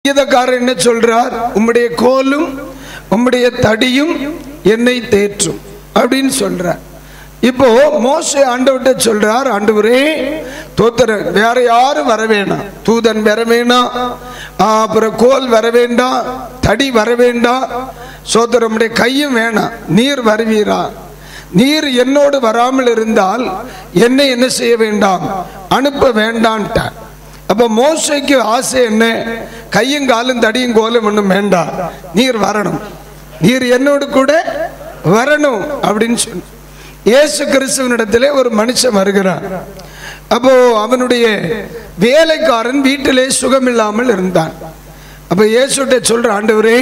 கீதக்காரர் என்ன சொல்றார் உம்முடைய கோலும் உம்முடைய தடியும் என்னை தேற்றும் அப்படின்னு சொல்றார் இப்போ மோசே ஆண்டவர்கிட்ட சொல்றார் ஆண்டவரே தோத்தர வேற யாரும் வர வேணாம் தூதன் வர வேணாம் ஆ, அப்புறம் கோல் வர வேண்டாம் தடி வர வேண்டாம் சோதரமுடைய கையும் வேணாம் நீர் வருவீரா நீர் என்னோடு வராமல் இருந்தால் என்னை என்ன செய்ய வேண்டாம் அனுப்ப வேண்டான்ட்டார் அப்ப மோசைக்கு ஆசை என்ன கையும் காலும் தடியும் கோலும் ஒன்றும் வேண்டாம் நீர் வரணும் நீர் என்னோடு கூட வரணும் அப்படின்னு சொல்லி இயேசு கிறிஸ்துவனிடத்திலே ஒரு மனுஷன் வருகிறான் அப்போ அவனுடைய வேலைக்காரன் வீட்டிலே சுகமில்லாமல் இருந்தான் அப்ப இயேசுட்ட சொல்ற ஆண்டவரே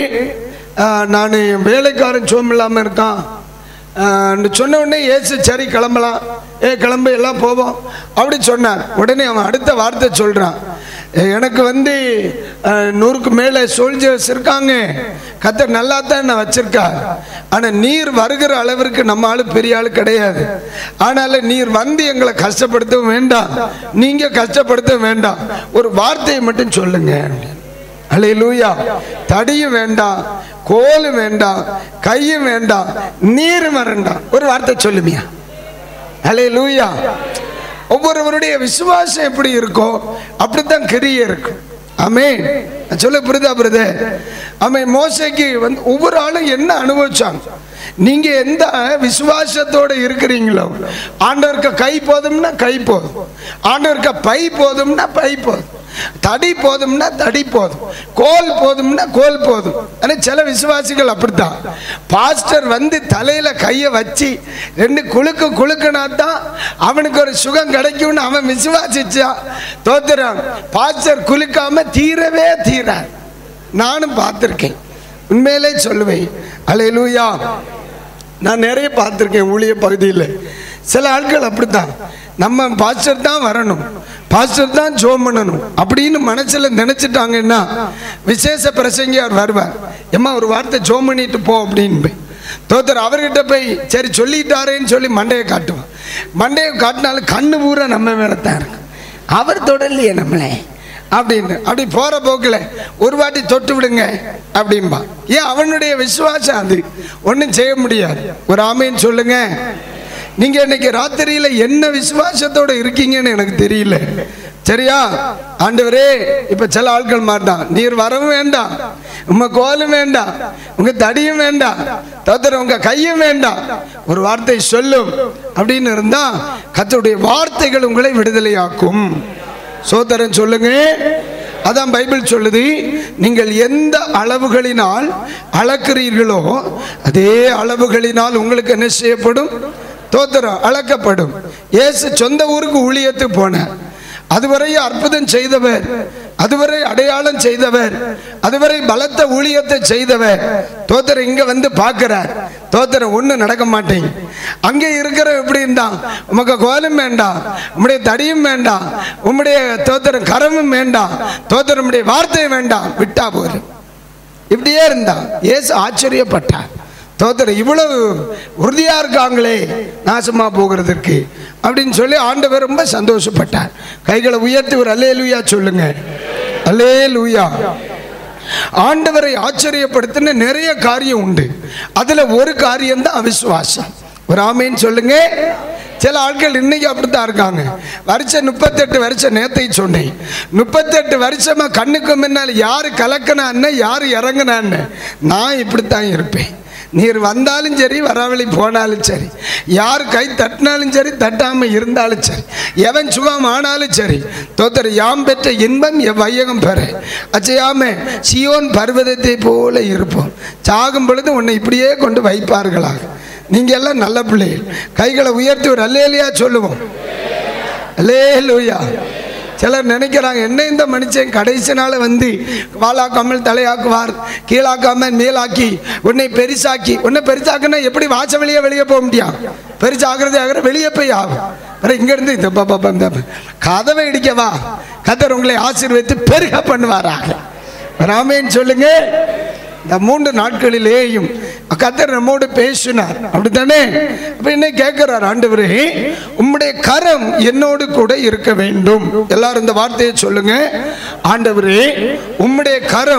நான் என் வேலைக்காரன் சுகமில்லாமல் இருக்கான் ஆஹ் சொன்ன உடனே ஏசு சரி கிளம்பலாம் ஏ கிளம்பு எல்லாம் போவோம் அப்படி சொன்னார் உடனே அவன் அடுத்த வார்த்தை சொல்றான் எனக்கு வந்து ஆஹ், நூறுக்கு மேலே சோல்ஜர்ஸ் இருக்காங்க கத்தர் நல்லா தான் நான் வச்சிருக்கார் ஆனால் நீர் வருகிற அளவிற்கு நம்ம ஆளு பெரிய ஆளு கிடையாது ஆனால நீர் வந்து எங்களை கஷ்டப்படுத்தவும் வேண்டாம் நீங்க கஷ்டப்படுத்த வேண்டாம் ஒரு வார்த்தையை மட்டும் சொல்லுங்க அல்லேலூயா தடியும் வேண்டாம் கோலும் வேண்டாம் கையும் வேண்டாம் நீரும் வேண்டாம் ஒரு வார்த்தை சொல்லுமியா அல்லேலூயா ஒவ்வொருவருடைய விசுவாசம் எப்படி இருக்கோ அப்படித்தான் கிரியை இருக்கும் ஆமே சொல்ல புரிதா புரிதே ஆமே மோசைக்கு வந்து ஒவ்வொரு ஆளும் என்ன அனுபவிச்சாங்க நீங்க எந்த விசுவாசத்தோட இருக்கிறீங்களோ ஆண்டவருக்கு கை போதும்னா கை போதும் ஆண்டவருக்கு பை போதும்னா பை போதும் தடி போதும்னா தடி போதும் கோல் போதும்னா கோல் போதும் ஆனால் சில விசுவாசிகள் அப்படித்தான் பாஸ்டர் வந்து தலையில கையை வச்சு ரெண்டு குலுக்கு குலுக்குனா தான் அவனுக்கு ஒரு சுகம் கிடைக்கும்னு அவன் விசுவாசிச்சா தோத்துறான் பாஸ்டர் குலுக்காம தீரவே தீரார் நானும் பார்த்துருக்கேன் உண்மையிலே சொல்லுவேன் அலையலூயா நான் நிறைய பார்த்துருக்கேன் ஊழிய பகுதியில் சில ஆட்கள் அப்படித்தான் நம்ம பாஸ்டர் தான் வரணும் பாஸ்டர் தான் ஜோம் பண்ணணும் அப்படின்னு மனசுல நினைச்சிட்டாங்கன்னா விசேஷ பிரசங்கியார் வருவார் எம்மா ஒரு வார்த்தை ஜோம் பண்ணிட்டு போ அப்படின்னு தோத்தர் அவர்கிட்ட போய் சரி சொல்லிட்டாரேன்னு சொல்லி மண்டையை காட்டுவான் மண்டையை காட்டினாலும் கண்ணு பூரா நம்ம மேலே தான் இருக்கு அவர் தொடரலையே நம்மளே அப்படின்னு அப்படி போற போக்கில் ஒரு வாட்டி தொட்டு விடுங்க அப்படின்பா ஏன் அவனுடைய விசுவாசம் அது ஒன்றும் செய்ய முடியாது ஒரு ஆமைன்னு சொல்லுங்க நீங்க இன்னைக்கு ராத்திரியில என்ன விசுவாசத்தோட இருக்கீங்கன்னு எனக்கு தெரியல சரியா ஆண்டவரே இப்ப சில ஆட்கள் மாட்டான் நீர் வரவும் வேண்டாம் உங்க கோலும் வேண்டாம் உங்க தடியும் வேண்டாம் தோத்தர உங்க கையும் வேண்டாம் ஒரு வார்த்தை சொல்லும் அப்படின்னு இருந்தா கத்தருடைய வார்த்தைகள் உங்களை விடுதலையாக்கும் சோதரன் சொல்லுங்க அதான் பைபிள் சொல்லுது நீங்கள் எந்த அளவுகளினால் அளக்கிறீர்களோ அதே அளவுகளினால் உங்களுக்கு என்ன செய்யப்படும் தோத்திரம் அளக்கப்படும் இயேசு சொந்த ஊருக்கு ஊழியத்துக்கு போனார் அதுவரை அற்புதம் செய்தவர் அதுவரை அடையாளம் செய்தவர் அதுவரை பலத்த ஊழியத்தை செய்தவர் தோத்தர் இங்க வந்து பார்க்கிறார் தோத்தர் ஒண்ணு நடக்க மாட்டேங்க அங்கே இருக்கிற எப்படி இருந்தான் உமக்கு கோலம் வேண்டாம் உம்முடைய தடியும் வேண்டாம் உம்முடைய தோத்திரம் கரமும் வேண்டாம் தோத்திரம் உம்முடைய வார்த்தை வேண்டாம் விட்டா போதும் இப்படியே இருந்தான் இயேசு ஆச்சரியப்பட்டார் தோத்தர் இவ்வளவு உறுதியா இருக்காங்களே நாசமா போகிறதுக்கு அப்படின்னு சொல்லி ஆண்டவர் ரொம்ப சந்தோஷப்பட்டார் கைகளை உயர்த்தி ஒரு அல்லே லூயா சொல்லுங்க அல்லே லூயா ஆண்டவரை ஆச்சரியப்படுத்தின நிறைய காரியம் உண்டு அதுல ஒரு காரியம் தான் அவிசுவாசம் ஒரு ஆமைன்னு சொல்லுங்க சில ஆட்கள் இன்னைக்கு அப்படித்தான் இருக்காங்க வருஷம் முப்பத்தெட்டு வருஷம் நேத்தை சொன்னேன் முப்பத்தெட்டு வருஷமா கண்ணுக்கு முன்னால் யாரு கலக்கினான்னு யாரு இறங்கினான்னு நான் இப்படித்தான் இருப்பேன் நீர் வந்தாலும் சரி வராவளி போனாலும் சரி யார் கை தட்டினாலும் சரி தட்டாம இருந்தாலும் சரி எவன் சுகம் ஆனாலும் சரி தோத்தர் யாம் பெற்ற இன்பம் என் வையகம் பெற அச்சையாம சியோன் பர்வதத்தை போல இருப்போம் சாகும் பொழுது உன்னை இப்படியே கொண்டு வைப்பார்களாக நீங்க எல்லாம் நல்ல பிள்ளைகள் கைகளை உயர்த்தி ஒரு அல்லேலியா சொல்லுவோம் அல்லேலூயா சிலர் நினைக்கிறாங்க என்ன இந்த மனுஷன் கடைசி நாள் வந்து வாழாக்காமல் தலையாக்குவார் கீழாக்காமல் மேலாக்கி உன்னை பெருசாக்கி உன்னை பெருசாக்குனா எப்படி வாச வெளியே வெளியே போக முடியும் பெருசாகிறது ஆகிற வெளியே போய் ஆகும் அப்புறம் இங்கேருந்து இந்த ப- ப- ப- இந்த கதவை இடிக்கவா கதர் உங்களை ஆசீர்வதித்து பெருக பண்ணுவாராக ராமேன்னு சொல்லுங்க இந்த மூன்று நாட்களிலேயும் கத்தர் நம்மோடு பேசினார் அப்படித்தானே அப்ப என்ன கேட்கிறார் ஆண்டவரே உம்முடைய கரம் என்னோடு கூட இருக்க வேண்டும் எல்லாரும் இந்த வார்த்தையை சொல்லுங்க ஆண்டவரே உம்முடைய கரம்